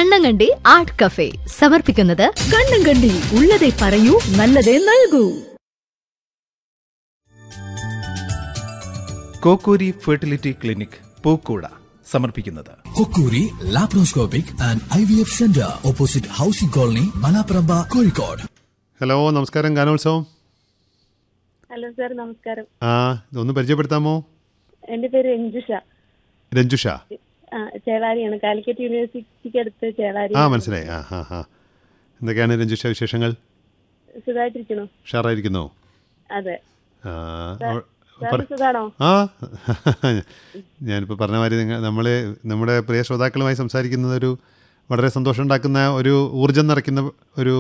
Kannankandi art cafe സമർപ്പിക്കുന്നത് കണ്ണങ്കണ്ടി ഉള്ളതേ പറയൂ നല്ലതേ നൽകൂ കോക്കൂരി ഫെർട്ടിലിറ്റി ക്ലിനിക് പൂക്കൂട സമർപ്പിക്കുന്നത് Kokkuri laparoscopic and I V F centre opposite housing colony Malaparamba Kozhikode hello നമസ്കാരം ഗാനോത്സവം ഹലോ സാർ നമസ്കാരം ആ ഇതൊന്ന് പരിചയപ്പെടുത്താമോ എൻ്റെ പേര് രഞ്ജുഷ രഞ്ജുഷ ആ ചേളാരിയാണ് കാലിക്കറ്റ് യൂണിവേഴ്സിറ്റിക്ക് അടുത്ത് ചേളാരി ആ മനസ്സിലായി ആ ഹാ ഹാ എന്തൊക്കെയാണ് രഞ്ജുഷ വിശേഷങ്ങൾ സുഖമായിട്ടിരിക്കണോ ഷാറായിരിക്കുന്നോ അതെ ആ സാർ- അവ- സാറിന് പറ- സുഖാണോ ആ ഞാനിപ്പോൾ പറഞ്ഞ മാതിരി നിങ്ങൾ നമ്മൾ നമ്മുടെ പ്രിയ ശ്രോതാക്കളുമായി സംസാരിക്കുന്നത് ഒരു വളരെ സന്തോഷം ഉണ്ടാക്കുന്ന ഒരു ഊർജം നിറയ്ക്കുന്ന ഒരു